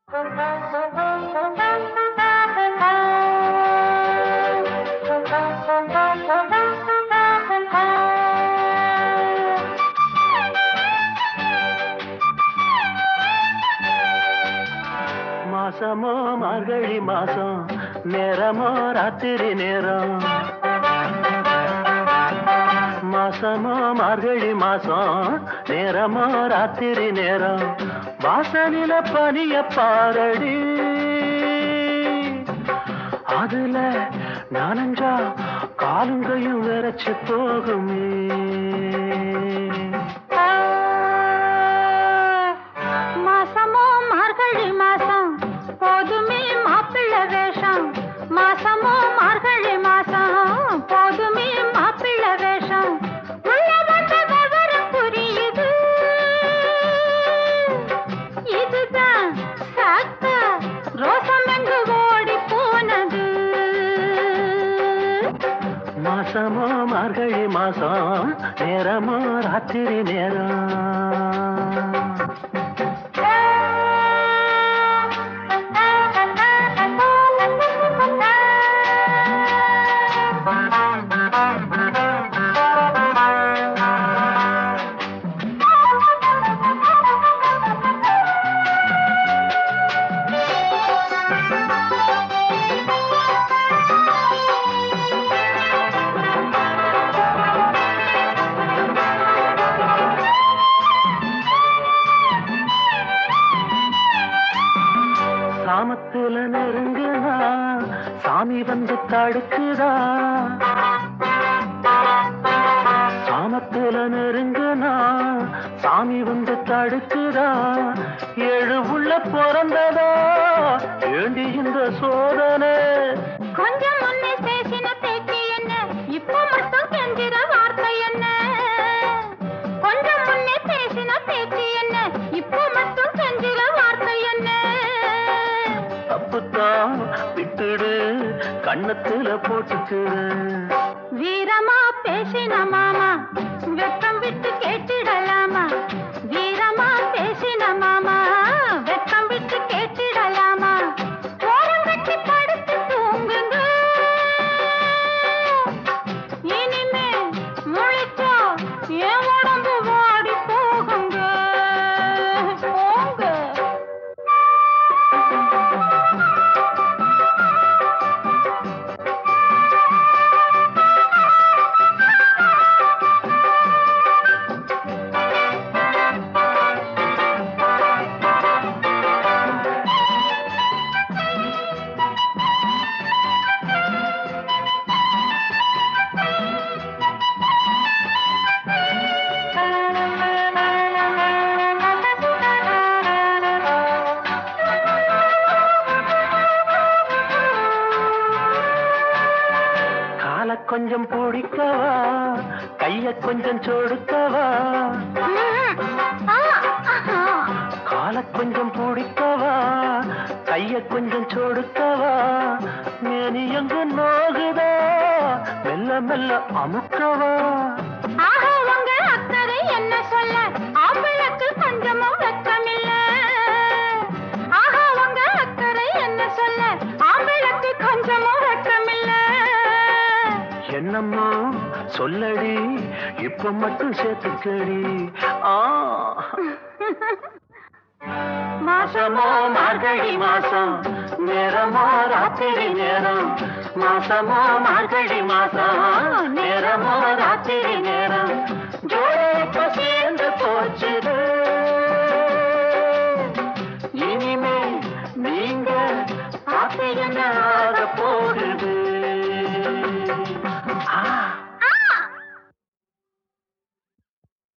மாசமோ மார்கழி மாசம் நேரமோ ராத்திரி நேரம் மாசமோ மார்கழி மாசம் நேரமோ ராத்திரி நேரம் வாசலில பனிய பாரடி அதுல நானஞ்சா காலுங்கையும் விரைச்சு போகுமே மாசமோ மார்கழி மாசம் போதுமே மாப்பிள்ளை வேஷம் மாசமோ மார்கழி மாசம் போதுமே மாப்பிள்ளை வேஷம் உள்ள வந்த விவரம் புரியுது இதுதான் சாக்கா ரோசம் எங்கு ஓடி போனது மாசமோ மார்கழி மாசம் நேரமோ ராத்திரி நேரம் சாமத்துல நெருங்குதா சாமி வந்து தடுக்குதா சாமத்துல நெருங்குனா சாமி வந்து தடுக்குதா ஏழு உள்ள பிறந்ததா ஏண்டி இந்த சோதனை கொஞ்சம் முன்னே பேசின பேச்சு என்ன இப்போ மட்டும் கெஞ்சிற வார்த்தை என்ன கொஞ்சம் முன்னே பேசின பேச்சு என்ன இப்போ மட்டும் கெஞ்சிற வார்த்தை என்ன தப்புத்தான் விட்டுடு கண்ணத்துல போட்டுக்குடு வீரமா பேசின மாமா வெட்கம் விட்டு கேட்டிடலாமா வீரமா பேசின மாமா வெட்கம் விட்டு கேட்டிடலாமா ஓரம் கட்டி படுத்து தூங்குங்க இனிமே முழிச்சா என் உடம்பு வாடி போகுங்க போங்க கால கொஞ்சம் பிடிக்கவா கைய கொஞ்சம் சொடுக்கவா கால கொஞ்சம் பிடிக்கவா கைய கொஞ்சம் சொடுக்கவா மேனி எங்கு நோகுதா மெல்ல மெல்ல அமுக்கவா ஆஹா உங்க அக்கறை என்ன சொல்ல ஆம்பளுக்கு கொஞ்சமும் வெட்கமில்ல ஆஹா உங்க அக்கறை என்ன சொல்ல ஆம்பளுக்கு கொஞ்சமும் வெட்கமில்ல என்னம்மா சொல்லடி இப்ப மட்டும் சேர்த்துக்கடி ஆ மாசமோ மார்கழி மாசம் நேரமோ ராத்திரி நேரம் மாசமோ மார்கழி மாசம் நேரமோ ராத்திரி நேரம் ஜோடி இப்ப சேர்ந்து போச்சு